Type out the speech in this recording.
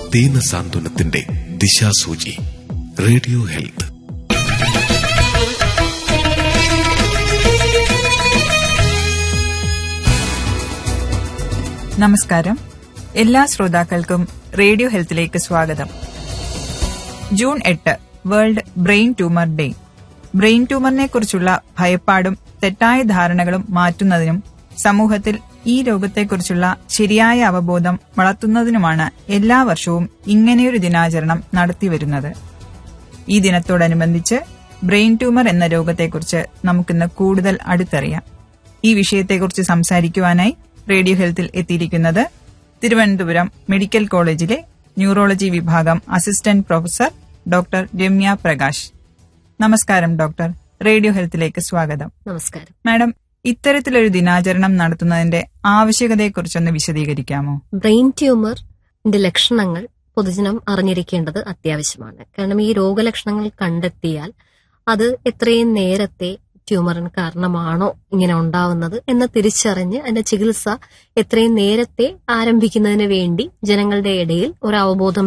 ദീനസാന്ത്വനത്തിന്റെ ദിശാസൂചി radio health നമസ്കാരം എല്ലാ ശ്രോതാക്കൾക്കും റേഡിയോ ഹെൽത്തിലേക്ക് സ്വാഗതം ജൂൺ എട്ട് world brain tumour day brain ട്യൂമറിനെ കുറിച്ചുള്ള ഭയപ്പാടും തെറ്റായ ധാരണകളും മാറ്റുന്നതിനും സമൂഹത്തിൽ ഈ രോഗത്തെക്കുറിച്ചുള്ള ശരിയായ അവബോധം വളർത്തുന്നതിനുമാണ് എല്ലാ വർഷവും ഇങ്ങനെയൊരു ദിനാചരണം നടത്തിവരുന്നത് ഈ ദിനത്തോടനുബന്ധിച്ച് ബ്രെയിൻ ട്യൂമർ എന്ന രോഗത്തെക്കുറിച്ച് നമുക്കിന്ന് കൂടുതൽ അടുത്തറിയാം ഈ വിഷയത്തെക്കുറിച്ച് സംസാരിക്കുവാനായി റേഡിയോ ഹെൽത്തിൽ എത്തിയിരിക്കുന്നത് തിരുവനന്തപുരം മെഡിക്കൽ കോളേജിലെ ന്യൂറോളജി വിഭാഗം assistant professor doctor Ramya Prakash നമസ്കാരം ഡോക്ടർ റേഡിയോ ഹെൽത്തിലേക്ക് സ്വാഗതം നമസ്കാരം മാഡം ഇത്തരത്തിലൊരു ദിനാചരണം നടത്തുന്നതിന്റെ ആവശ്യകതയെക്കുറിച്ചൊന്ന് വിശദീകരിക്കാമോ ബ്രെയിൻ ട്യൂമറിന്റെ ലക്ഷണങ്ങൾ പൊതുജനം അറിഞ്ഞിരിക്കേണ്ടത് അത്യാവശ്യമാണ് കാരണം ഈ രോഗലക്ഷണങ്ങൾ കണ്ടെത്തിയാൽ അത് എത്രയും നേരത്തെ ട്യൂമറിന് കാരണമാണോ ഇങ്ങനെ ഉണ്ടാവുന്നത് എന്ന് തിരിച്ചറിഞ്ഞ് അതിന്റെ ചികിത്സ എത്രയും നേരത്തെ ആരംഭിക്കുന്നതിന് വേണ്ടി ജനങ്ങളുടെ ഇടയിൽ ഒരു അവബോധം